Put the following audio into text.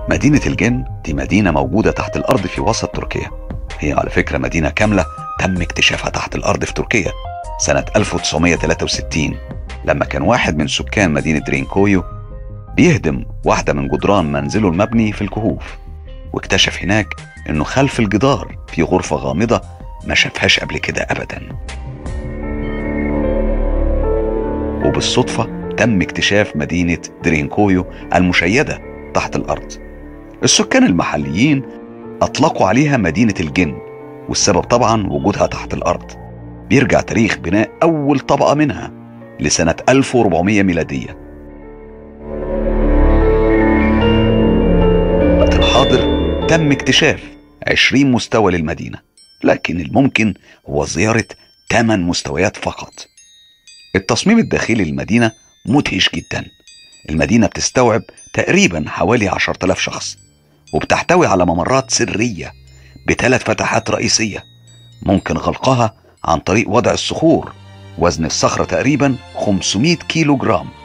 مدينة الجن دي مدينة موجودة تحت الأرض في وسط تركيا هي على فكرة مدينة كاملة تم اكتشافها تحت الأرض في تركيا سنة 1963 لما كان واحد من سكان مدينة درينكويو بيهدم واحدة من جدران منزله المبني في الكهوف واكتشف هناك انه خلف الجدار في غرفة غامضة ما شافهاش قبل كده ابدا وبالصدفة تم اكتشاف مدينة درينكويو المشيدة تحت الأرض السكان المحليين أطلقوا عليها مدينة الجن والسبب طبعا وجودها تحت الأرض بيرجع تاريخ بناء أول طبقة منها لسنة 1400 ميلادية وقت الحاضر تم اكتشاف 20 مستوى للمدينة لكن الممكن هو زيارة 8 مستويات فقط التصميم الداخلي للمدينة مدهش جدا المدينة بتستوعب تقريبا حوالي 10000 شخص وبتحتوي على ممرات سرية بثلاث فتحات رئيسية ممكن غلقها عن طريق وضع الصخور وزن الصخرة تقريبا 500 كيلو جرام